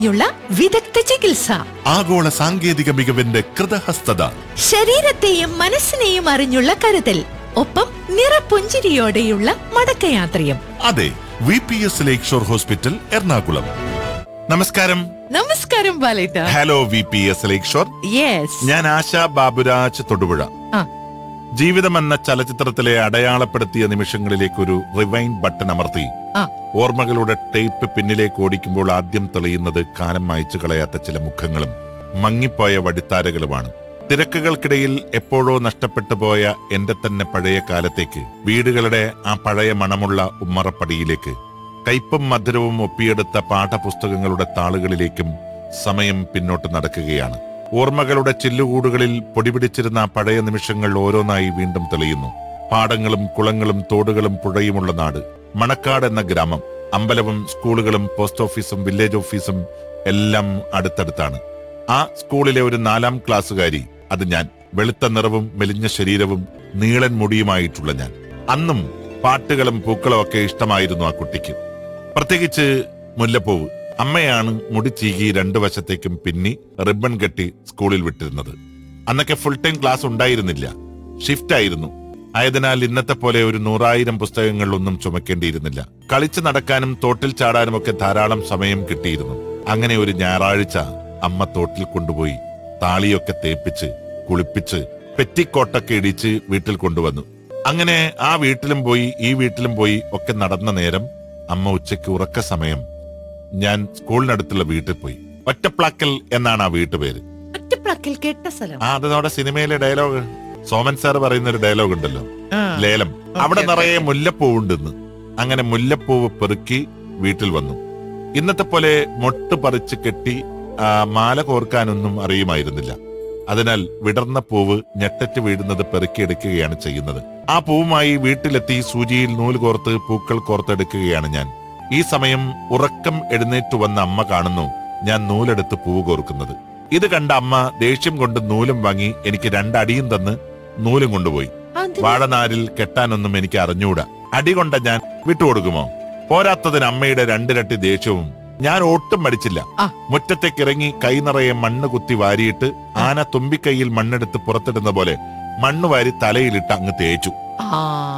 യുള്ള വിദഗ്ധ ചികിത്സ ആഗോള സാങ്കേതിക മികവിന്റെ കൃതഹസ്തത ശരീരത്തെയും മനസ്സിനെയും അറിഞ്ഞുള്ള കരുതൽ ഒപ്പം നിറപുഞ്ചിരിയോടെയുള്ള മടക്കയാത്രയും അതെ V P S lakeshore hospital Ernakulam നമസ്കാരം നമസ്കാരം ബാലേട്ട hello V P S lakeshore yes ഞാൻ ആശ ബാബുരാജ് തൊടുപുഴ ആ ജീവിതം എന്ന ചലച്ചിത്രത്തിലെ അടയാളപ്പെടുത്തിയ നിമിഷങ്ങളിലേക്ക് ഒരു റിവൈൻ ബട്ടൺ അമർത്തി ആ ഓർമ്മകളുടെ ടേപ്പ് പിന്നിലേക്ക് ഓടിക്കുമ്പോൾ ആദ്യം തെളിയുന്നത് കാലം മായ്ച്ചു കളയാത്ത ചില മുഖങ്ങളും മങ്ങിപ്പോയ വടിത്താരകളുമാണ് തിരക്കുകൾക്കിടയിൽ എപ്പോഴോ നഷ്ടപ്പെട്ടു പോയ എന്റെ തന്നെ പഴയ കാലത്തേക്ക് വീടുകളുടെ ആ പഴയ മണമുള്ള ഉമ്മറപ്പടിയിലേക്ക് കയ്പും മധുരവും ഒപ്പിയെടുത്ത പാഠപുസ്തകങ്ങളുടെ താളുകളിലേക്കും സമയം പിന്നോട്ട് നടക്കുകയാണ് ഓർമ്മകളുടെ ചില്ലുകൂടുകളിൽ പൊടിപിടിച്ചിരുന്ന ആ പഴയ നിമിഷങ്ങൾ ഓരോന്നായി വീണ്ടും തെളിയുന്നു പാടങ്ങളും കുളങ്ങളും തോടുകളും പുഴയുമുള്ള നാട് മണക്കാട് എന്ന ഗ്രാമം അമ്പലവും സ്കൂളുകളും പോസ്റ്റ് ഓഫീസും വില്ലേജ് ഓഫീസും എല്ലാം അടുത്തടുത്താണ് ആ സ്കൂളിലെ ഒരു നാലാം ക്ലാസ്സുകാരി അത് ഞാൻ വെളുത്ത നിറവും മെലിഞ്ഞ ശരീരവും നീളൻ മുടിയുമായിട്ടുള്ള ഞാൻ അന്നും പാട്ടുകളും പൂക്കളും ഒക്കെ ഇഷ്ടമായിരുന്നു ആ കുട്ടിക്ക് പ്രത്യേകിച്ച് മുല്ലപ്പൂവ് അമ്മയാണ് മുടി ചീകി രണ്ടു വശത്തേക്കും പിന്നി റിബൺ കെട്ടി സ്കൂളിൽ വിട്ടിരുന്നത് അന്നൊക്കെ ഫുൾ ടൈം ക്ലാസ് ഉണ്ടായിരുന്നില്ല ഷിഫ്റ്റ് ആയിരുന്നു ആയതിനാൽ ഇന്നത്തെ പോലെ ഒരു നൂറായിരം പുസ്തകങ്ങൾ ഒന്നും ചുമക്കേണ്ടിയിരുന്നില്ല കളിച്ചു നടക്കാനും തോട്ടിൽ ചാടാനും ഒക്കെ ധാരാളം സമയം കിട്ടിയിരുന്നു അങ്ങനെ ഒരു ഞായറാഴ്ച അമ്മ തോട്ടിൽ കൊണ്ടുപോയി താളിയൊക്കെ തേപ്പിച്ച് കുളിപ്പിച്ച് പെറ്റിക്കോട്ടൊക്കെ ഇടിച്ച് വീട്ടിൽ കൊണ്ടുവന്നു അങ്ങനെ ആ വീട്ടിലും പോയി ഈ വീട്ടിലും പോയി ഒക്കെ നടന്ന നേരം അമ്മ ഉച്ചയ്ക്ക് ഉറക്ക സമയം ഞാൻ സ്കൂളിനടുത്തുള്ള വീട്ടിൽ പോയി ഒറ്റപ്ലാക്കൽ എന്നാണ് ആ വീട്ടുപേര് ഒറ്റപ്ലക്കിൽ കേട്ട സ്ഥലം ആ അത് നമ്മുടെ സിനിമയിലെ ഡയലോഗ് സോമൻ സാർ പറയുന്ന ഒരു ഡയലോഗ് ഉണ്ടല്ലോ ആ. ലേലം അവിടെ നിറയെ മുല്ലപ്പൂവുണ്ടെന്ന് അങ്ങനെ മുല്ലപ്പൂവ് പെറുക്കി വീട്ടിൽ വന്നു ഇന്നത്തെ പോലെ മൊട്ട് പറിച്ച് കെട്ടി ആ, മാല കോർക്കാനൊന്നും അറിയുമായിരുന്നില്ല അതിനാൽ വിടർന്ന പൂവ് ഞെട്ടറ്റ് വീഴുന്നത് പെറുക്കിയെടുക്കുകയാണ് ചെയ്യുന്നത് ആ പൂവുമായി വീട്ടിലെത്തി സൂചിയിൽ നൂല് കോർത്ത് പൂക്കൾ കോർത്തെടുക്കുകയാണ് ഞാൻ ഈ സമയം ഉറക്കം എഴുന്നേറ്റു വന്ന അമ്മ കാണുന്നു ഞാൻ നൂലെടുത്ത് പൂവ് കോർക്കുന്നത് ഇത് കണ്ട അമ്മ ദേഷ്യം കൊണ്ട് നൂലും വാങ്ങി എനിക്ക് രണ്ടടിയും തന്ന് നൂലും കൊണ്ടുപോയി അതിന് വാഴനാരിൽ കെട്ടാനൊന്നും എനിക്ക് അറിഞ്ഞൂടാ അടി കൊണ്ട ഞാൻ വിട്ടുകൊടുക്കുമോ പോരാത്തതിന് അമ്മയുടെ രണ്ടിരട്ടി ദേഷ്യവും ഞാൻ ഒട്ടും മടിച്ചില്ല ആ. മുറ്റത്തേക്ക് ഇറങ്ങി കൈ നിറയെ മണ്ണ് കുത്തി വാരിയിട്ട് ആന തുമ്പിക്കൈയിൽ മണ്ണെടുത്ത് പുറത്തിടുന്ന പോലെ മണ്ണ് വാരി തലയിലിട്ട് അങ്ങ് തേച്ചു ആ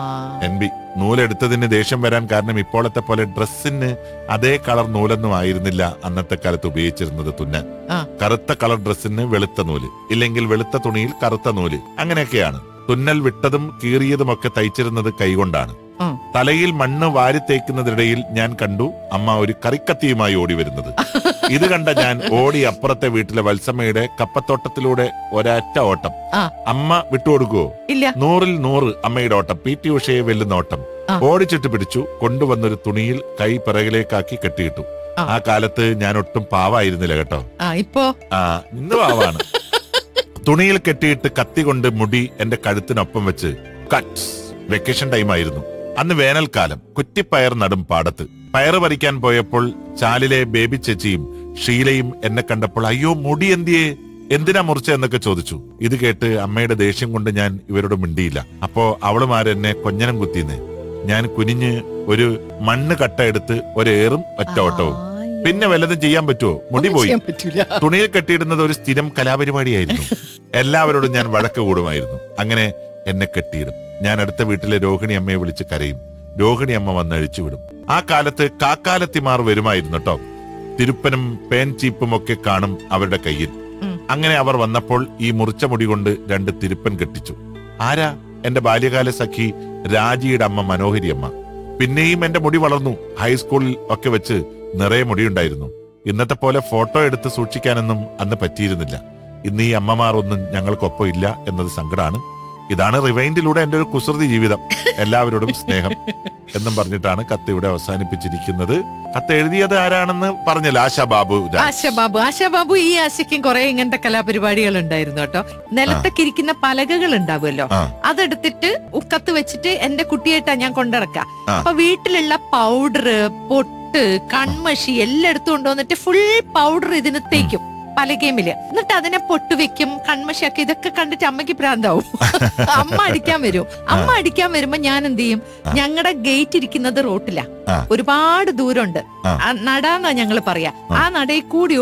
എൻ ബി നൂലെടുത്തതിന് ദേഷ്യം വരാൻ കാരണം ഇപ്പോഴത്തെ പോലെ ഡ്രസ്സിന് അതേ കളർ നൂലൊന്നും ആയിരുന്നില്ല അന്നത്തെ കാലത്ത് ഉപയോഗിച്ചിരുന്നത് തുന്നാൻ ആ. കറുത്ത കളർ ഡ്രസ്സിന് വെളുത്ത നൂല് ഇല്ലെങ്കിൽ വെളുത്ത തുണിയിൽ കറുത്ത നൂല് അങ്ങനെയൊക്കെയാണ് തുന്നൽ വിട്ടതും കീറിയതും ഒക്കെ തയ്ച്ചിരുന്നത് കൈകൊണ്ടാണ് ഉം. തലയിൽ മണ്ണ് വാരി തേക്കുന്നതിനിടയിൽ ഞാൻ കണ്ടു അമ്മ ഒരു കറിക്കത്തിയുമായി ഓടി വരുന്നത് ഇത് കണ്ട ഞാൻ ഓടി അപ്പുറത്തെ വീട്ടിലെ വത്സമ്മയുടെ കപ്പത്തോട്ടത്തിലൂടെ ഒരൊറ്റ ഓട്ടം ആ. അമ്മ വിട്ടുകൊടുക്കുവോ ഇല്ല നൂറിൽ നൂറ് അമ്മയുടെ ഓട്ടം പി ടി ഉഷയെ വെല്ലുന്ന ഓട്ടം ആ. ഓടിച്ചിട്ട് പിടിച്ചു കൊണ്ടുവന്നൊരു തുണിയിൽ കൈ പിറകിലേക്കാക്കി കെട്ടിയിട്ടു ആ. ആ കാലത്ത് ഞാൻ ഒട്ടും പാവായിരുന്നില്ല കേട്ടോ ആ ഇപ്പോ ആ ഇന്ന് പാവാണ് തുണിയിൽ കെട്ടിയിട്ട് കത്തി കൊണ്ട് മുടി എന്റെ കഴുത്തിനൊപ്പം വെച്ച് കട്ട്സ് വെക്കേഷൻ ടൈം ആയിരുന്നു അന്ന് വേനൽക്കാലം കുറ്റിപ്പയർ നടും പാടത്ത് പയറ് പറിക്കാൻ പോയപ്പോൾ ചാലിലെ ബേബി ചേച്ചിയും ഷീലയും എന്നെ കണ്ടപ്പോൾ അയ്യോ മുടി എന്തിയേ എന്തിനാ മുറിച്ച എന്നൊക്കെ ചോദിച്ചു ഇത് കേട്ട് അമ്മയുടെ ദേഷ്യം കൊണ്ട് ഞാൻ ഇവരോട് മിണ്ടിയില്ല അപ്പോ അവളുമാരെന്നെ കൊഞ്ഞനം കുത്തിന്ന് ഞാൻ കുനിഞ്ഞ് ഒരു മണ്ണ് കട്ട എടുത്ത് ഒരേറും ഒറ്റ ഓട്ടവും പിന്നെ വല്ലതും ചെയ്യാൻ പറ്റുമോ മുടി പോയി ചെയ്യാൻ പറ്റൂല തുണിയിൽ കെട്ടിയിടുന്നത് ഒരു സ്ഥിരം കലാപരിപാടിയായിരുന്നു എല്ലാവരോടും ഞാൻ വഴക്ക് കൂടുമായിരുന്നു അങ്ങനെ എന്നെ കെട്ടിയിടും ഞാൻ അടുത്ത വീട്ടിലെ രോഹിണി അമ്മയെ വിളിച്ച് കരയും രോഹിണി അമ്മ വന്ന് അഴിച്ചുവിടും ആ കാലത്ത് കാക്കാലത്തിമാർ വരുമായിരുന്നു കേട്ടോ തിരുപ്പനും പേൻ ചീപ്പും ഒക്കെ കാണും അവരുടെ കയ്യിൽ ഉം. അങ്ങനെ അവർ വന്നപ്പോൾ ഈ മുറിച്ച മുടി കൊണ്ട് രണ്ട് തിരുപ്പൻ കെട്ടിച്ചു ആരാ എന്റെ ബാല്യകാല സഖി രാജിയുടെ അമ്മ മനോഹരി അമ്മ പിന്നെയും എന്റെ മുടി വളർന്നു ഹൈസ്കൂളിൽ ഒക്കെ വെച്ച് നിറയെ മുടിയുണ്ടായിരുന്നു ഇന്നത്തെ പോലെ ഫോട്ടോ എടുത്ത് സൂക്ഷിക്കാനൊന്നും അന്ന് പറ്റിയിരുന്നില്ല ഇന്ന് ഈ അമ്മമാർ ഒന്നും ഞങ്ങൾക്കൊപ്പം ഇല്ല എന്നത് സങ്കടാണ് ഇതാണ് റിവൈൻഡിലൂടെ എന്റെ ഒരു കുസൃതി ജീവിതം എല്ലാവരോടും സ്നേഹം എന്നും പറഞ്ഞിട്ടാണ് കത്ത് ഇവിടെ അവസാനിപ്പിച്ചിരിക്കുന്നത് കത്ത് എഴുതിയത് ആരാണെന്ന് പറഞ്ഞില്ല ആശാ ബാബു രാജ്. ആശ ബാബു ആശ ബാബു ഈ ആശയ്ക്കും കുറെ ഇങ്ങനത്തെ കലാപരിപാടികൾ ഉണ്ടായിരുന്നു കേട്ടോ നിലത്തൊക്കെ ഇരിക്കുന്ന പലകകൾ ഉണ്ടാവുമല്ലോ ആ. അതെടുത്തിട്ട് ഉക്കത്ത് വെച്ചിട്ട് എന്റെ കുട്ടിയായിട്ടാ ഞാൻ കൊണ്ടിറക്കാം ആ. അപ്പൊ വീട്ടിലുള്ള പൗഡർ പൊട്ട് കൺമഷി എല്ലാം എടുത്തു കൊണ്ടുവന്നിട്ട് ഫുൾ പൗഡർ ഇതിന് തേക്കും പലകേമില് എന്നിട്ട് അതിനെ പൊട്ടുവെക്കും കൺമശാക്കി ഇതൊക്കെ കണ്ടിട്ട് അമ്മയ്ക്ക് ഭ്രാന്താവും അമ്മ അടിക്കാൻ വരും അമ്മ അടിക്കാൻ വരുമ്പോ ഞാൻ എന്ത് ചെയ്യും ഞങ്ങളുടെ ഗേറ്റ് ഇരിക്കുന്നത് റോട്ടിലാ ആ. ഒരുപാട് ദൂരമുണ്ട് ആ. ആ നടാന്നാ ഞങ്ങൾ പറയാ ആ നടയിൽ കൂടി